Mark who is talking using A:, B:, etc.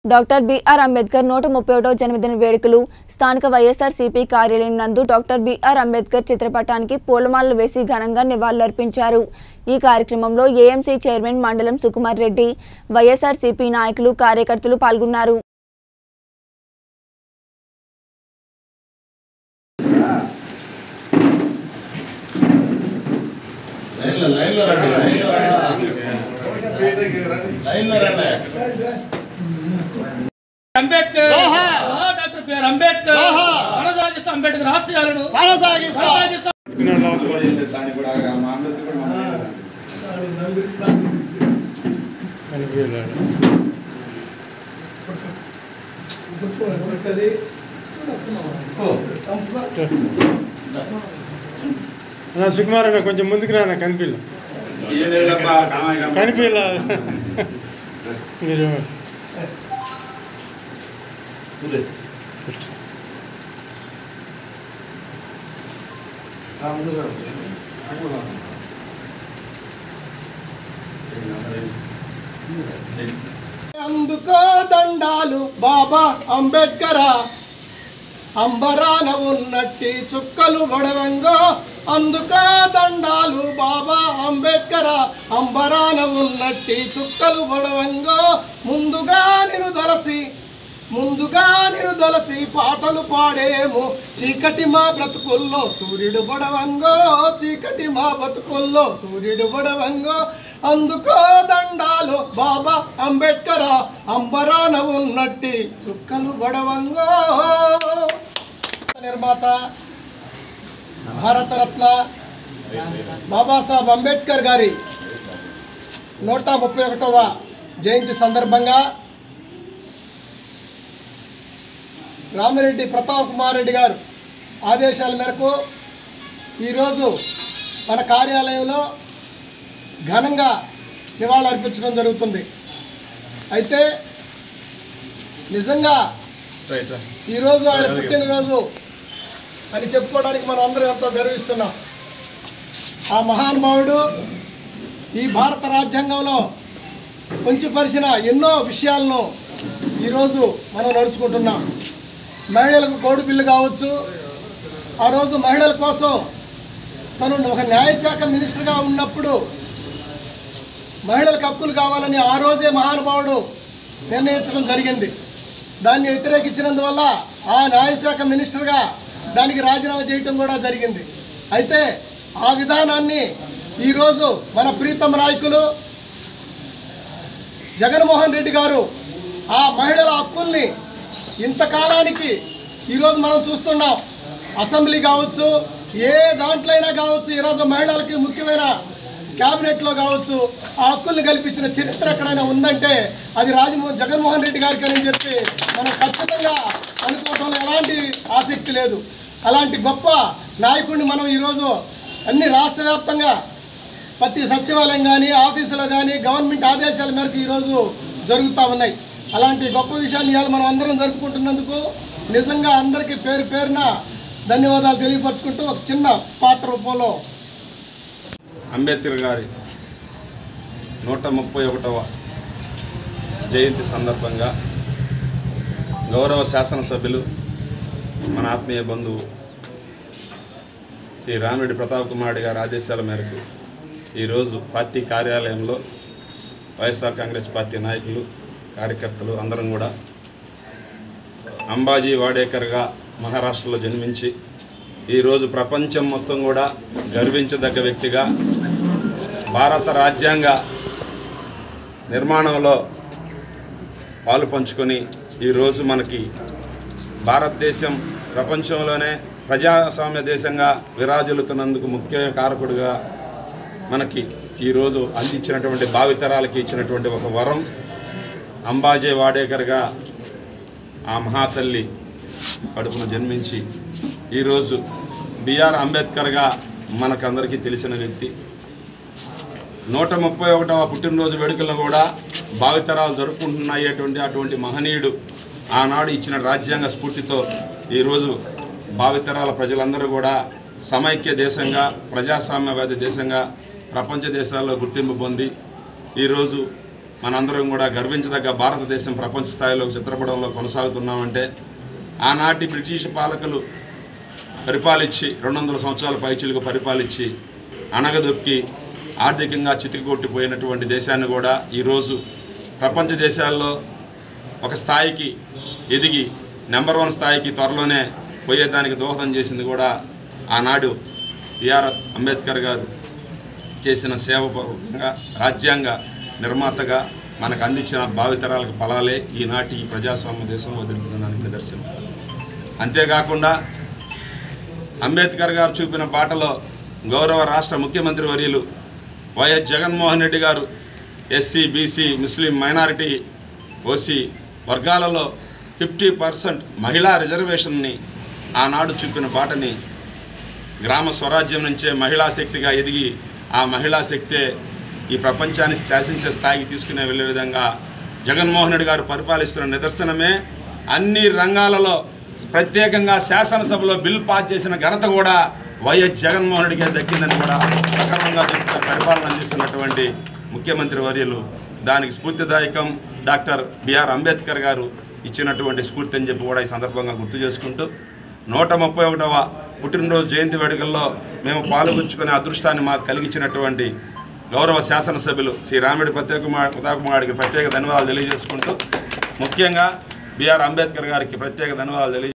A: Doctor B R Ambedkar నూట ముప్పై ఒకటో జన్మదిన వేడుకలు స్థానిక వైఎస్ఆర్సీపీ కార్యాలయం నందు డాక్టర్ బిఆర్ అంబేద్కర్ చిత్రపటానికి పూలమాలలు వేసి ఘనంగా నివాళులర్పించారు ఈ కార్యక్రమంలో ఏఎంసీ చైర్మన్ మండలం సుకుమార్ రెడ్డి వైఎస్ఆర్సీపీ నాయకులు కార్యకర్తలు పాల్గొన్నారు
B: లైన్లో లైన్లో రండి లైన్లో రండి లైన్లో రండి
C: అంబేద్కర్ జోహార్ డాక్టర్ బిఆర్ అంబేద్కర్ కొనసాగిస్తూ అంబేద్కర్ ఆశయాలను కొనసాగిస్తూ
B: దాన్ని కూడా మా అందరికీ కూడా మా
D: అన్న సుకుమార్ అన్న కొంచెం ముందుకు రానా కనిపిల్ల
B: ఏదేడబ్బా, కామాయి కామాయి.
D: కనిపిల్ల మీరు
B: కూర్చో.
E: అందుకో దండాలు బాబా అంబేద్కరా అంబరాన ఉన్నట్టి చుక్కలు గొడవంగో అందుకో దండాలు బాబా అంబేద్కరా అంబరాన ఉన్నట్టి చుక్కలు గొడవంగో ముందుగా నేను దలసి ముందుగా నేను దలసి పాటలు పాడేము చీకటి మా బ్రతుకుల్లో సూర్యుడు బొడవంగో చీకటి మా బతుకుల్లో సూర్యుడు బొడవంగో అందుకో దండాలు బాబా అంబేద్కర్ అంబరాన ఉన్నట్టి చుక్కలు బొడవంగో నిర్మాత భారతరత్న బాబాసాహెబ్ అంబేద్కర్ గారి నూట ముప్పై ఒకటవ జయంతి సందర్భంగా రామిరెడ్డి ప్రతాప్ కుమార్ రెడ్డి గారు ఆదేశాల మేరకు ఈరోజు మన కార్యాలయంలో ఘనంగా నివాళులు అర్పించడం జరుగుతుంది అయితే నిజంగా ఈరోజు ఆయన పుట్టినరోజు అని చెప్పుకోవడానికి మనం అందరం ఎంతో గర్విస్తున్నాం ఆ మహానుభావుడు ఈ భారత రాజ్యాంగంలో పొంచిపరిచిన ఎన్నో విషయాలను ఈరోజు మనం నడుచుకుంటున్నాం మహిళలకు కోడి బిల్లు కావచ్చు ఆ రోజు మహిళల కోసం తను ఒక న్యాయశాఖ మినిస్టర్గా ఉన్నప్పుడు మహిళలకు హక్కులు కావాలని ఆ రోజే మహానుభావుడు నిర్ణయించడం జరిగింది దాన్ని వ్యతిరేకించినందువల్ల ఆ న్యాయశాఖ మినిస్టర్గా దానికి రాజీనామా చేయటం కూడా జరిగింది అయితే ఆ విధానాన్ని ఈరోజు మన ప్రీతమ నాయకులు జగన్మోహన్ రెడ్డి గారు ఆ మహిళల హక్కుల్ని ఇంతకాలానికి ఈరోజు మనం చూస్తున్నాం అసెంబ్లీ కావచ్చు ఏ దాంట్లో అయినా కావచ్చు ఈరోజు మహిళలకి ముఖ్యమైన క్యాబినెట్లో కావచ్చు ఆ హక్కుల్ని కల్పించిన చరిత్ర ఎక్కడైనా ఉందంటే అది రాజమోహన్ జగన్మోహన్ రెడ్డి గారికి అని చెప్పి మనం ఖచ్చితంగా అనుకోవడంలో ఎలాంటి ఆసక్తి లేదు అలాంటి గొప్ప నాయకుడిని మనం ఈరోజు అన్ని రాష్ట్ర వ్యాప్తంగా ప్రతి సచివాలయం కానీ ఆఫీసులో కానీ గవర్నమెంట్ ఆదేశాల మేరకు ఈరోజు జరుగుతూ ఉన్నాయి అలాంటి గొప్ప విషయాన్ని ఇవాళ మనం అందరం జరుపుకుంటున్నందుకు నిజంగా అందరికీ పేరు పేరున ధన్యవాదాలు తెలియపరచుకుంటూ ఒక చిన్న పాట రూపంలో
F: అంబేద్కర్ గారి నూట ముప్పై ఒకటవ జయంతి సందర్భంగా గౌరవ శాసనసభ్యులు మన ఆత్మీయ బంధువు శ్రీ రామిరెడ్డి ప్రతాప్ కుమార్ గారి ఆదేశాల మేరకు ఈరోజు పార్టీ కార్యాలయంలో వైఎస్ఆర్ కాంగ్రెస్ పార్టీ నాయకులు కార్యకర్తలు అందరం కూడా అంబాజీ వాడేకర్గా మహారాష్ట్రలో జన్మించి ఈరోజు ప్రపంచం మొత్తం కూడా గర్వించదగ్గ వ్యక్తిగా భారత రాజ్యాంగ నిర్మాణంలో పాలు పంచుకొని ఈరోజు మనకి భారతదేశం ప్రపంచంలోనే ప్రజాస్వామ్య దేశంగా విరాజిల్లుతున్నందుకు ముఖ్య కారకుడిగా మనకి ఈరోజు అందించినటువంటి భావితరాలకి ఇచ్చినటువంటి ఒక వరం అంబాజే వాడేకర్గా ఆ మహాతల్లి కడుపున జన్మించి ఈరోజు బిఆర్ అంబేద్కర్గా మనకందరికీ తెలిసిన వ్యక్తి నూట ముప్పై ఒకటవ పుట్టినరోజు వేడుకలను కూడా భావితరాలు జరుపుకుంటున్నాయేటువంటి అటువంటి మహనీయుడు ఆనాడు ఇచ్చిన రాజ్యాంగ స్ఫూర్తితో ఈరోజు భావితరాల ప్రజలందరూ కూడా సమైక్య దేశంగా ప్రజాస్వామ్యవాది దేశంగా ప్రపంచ దేశాల్లో గుర్తింపు పొంది ఈరోజు మనందరం కూడా గర్వించదగ్గ భారతదేశం ప్రపంచ స్థాయిలో చిత్రపటంలో కొనసాగుతున్నామంటే ఆనాటి బ్రిటిష్ పాలకులు పరిపాలించి రెండు వందల సంవత్సరాల పైచిలుకు పరిపాలించి అణగదొక్కి ఆర్థికంగా చితికికొట్టిపోయినటువంటి దేశాన్ని కూడా ఈరోజు ప్రపంచ దేశాల్లో ఒక స్థాయికి ఎదిగి నెంబర్ వన్ స్థాయికి త్వరలోనే పోయేదానికి దోహదం చేసింది కూడా ఆనాడు బిఆర్ అంబేద్కర్ గారు చేసిన సేవపూర్వకంగా రాజ్యాంగ నిర్మాతగా మనకు అందించిన భావితరాలకు ఫలాలే ఈనాటి ఈ ప్రజాస్వామ్య దేశం వదులుతుందని నిదర్శనం అంతేకాకుండా అంబేద్కర్ గారు చూపిన బాటలో గౌరవ రాష్ట్ర ముఖ్యమంత్రి వర్యులు వైఎస్ జగన్మోహన్ రెడ్డి గారు ఎస్సీ బీసీ ముస్లిం మైనారిటీ ఓసీ వర్గాలలో ఫిఫ్టీ పర్సెంట్ మహిళా రిజర్వేషన్ని ఆనాడు చూపిన బాటని గ్రామ స్వరాజ్యం నుంచే మహిళా శక్తిగా ఎదిగి ఆ మహిళా శక్తే ఈ ప్రపంచాన్ని శాసించే స్థాయికి తీసుకునే వెళ్ళే విధంగా జగన్మోహన్ రెడ్డి గారు పరిపాలిస్తున్న నిదర్శనమే అన్ని రంగాలలో ప్రత్యేకంగా శాసనసభలో బిల్ పాస్ చేసిన ఘనత కూడా వైఎస్ జగన్మోహన్ రెడ్డికే దక్కిందని కూడా సక్రమంగా చెప్తూ పరిపాలన అందిస్తున్నటువంటి ముఖ్యమంత్రి వర్యులు దానికి స్ఫూర్తిదాయకం డాక్టర్ బిఆర్ అంబేద్కర్ గారు ఇచ్చినటువంటి స్ఫూర్తి అని చెప్పి కూడా ఈ సందర్భంగా గుర్తు చేసుకుంటూ నూట ముప్పై ఒకటవ పుట్టినరోజు జయంతి వేడుకల్లో మేము పాల్గొంచుకునే అదృష్టాన్ని మాకు కలిగించినటువంటి గౌరవ శాసనసభ్యులు శ్రీ రామిడి ప్రత్యేక కుమారుడికి ప్రత్యేక ధన్యవాదాలు తెలియజేసుకుంటూ ముఖ్యంగా బిఆర్ అంబేద్కర్ గారికి ప్రత్యేక ధన్యవాదాలు తెలియ